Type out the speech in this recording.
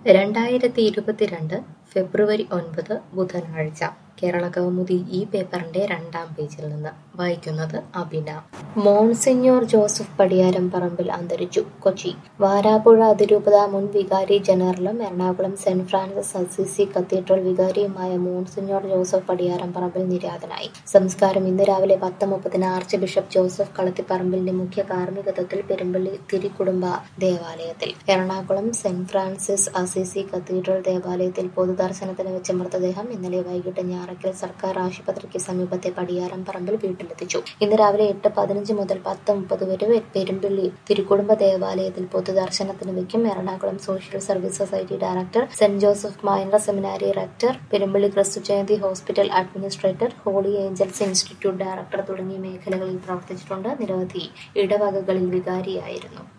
രണ്ടായിരത്തി ഇരുപത്തിരണ്ട് ഫെബ്രുവരി ഒൻപത് ബുധനാഴ്ച കേരള കൗമുദി ഈ പേപ്പറിന്റെ രണ്ടാം പേജിൽ നിന്ന് വായിക്കുന്നത് അബിന മോൺസിഞ്ഞോർ ജോസഫ് പടിയാരം പറമ്പിൽ അന്തരിച്ചു കൊച്ചി വാരാപ്പുഴ അതിരൂപത മുൻ വികാരി ജനറലും Ernakulam Saint Francis Assisi cathedral വികാരിയുമായ മോൺസിഞ്ഞോർ ജോസഫ് പടിയാരം പറമ്പിൽ നിര്യാതനായി സംസ്കാരം ഇന്ന് രാവിലെ പത്ത് മുപ്പതിന് ആർച്ച് ബിഷപ്പ് ജോസഫ് കളത്തിപ്പറമ്പിലിന്റെ മുഖ്യ കാർമ്മികത്വത്തിൽ പെരുമ്പള്ളി തിരുക്കുടുംബ ദേവാലയത്തിൽ Ernakulam Saint Francis Assisi cathedral ദേവാലയത്തിൽ പൊതുദർശനത്തിന് വെച്ച മൃതദേഹം ഇന്നലെ വൈകിട്ട് ഞാറയ്ക്കൽ സർക്കാർ ആശുപത്രിക്ക് സമീപത്തെ പടിയാരം പറമ്പിൽ വീട്ടിലെത്തിച്ചു ഇന്ന് രാവിലെ എട്ട് പതിനഞ്ച് മുതൽ പത്ത് മുപ്പത് വരെ പെരുമ്പള്ളി തിരുക്കുടുംബ ദേവാലയത്തിൽ പൊതുദർശനത്തിന് വയ്ക്കും Ernakulam social service society director Saint Joseph minor seminary rector Perumpally Kristu Jayanti hospital administrator holy angels institute director തുടങ്ങിയ മേഖലകളിൽ പ്രവർത്തിച്ചിട്ടുണ്ട് നിരവധി ഇടവകകളിൽ വികാരിയായിരുന്നു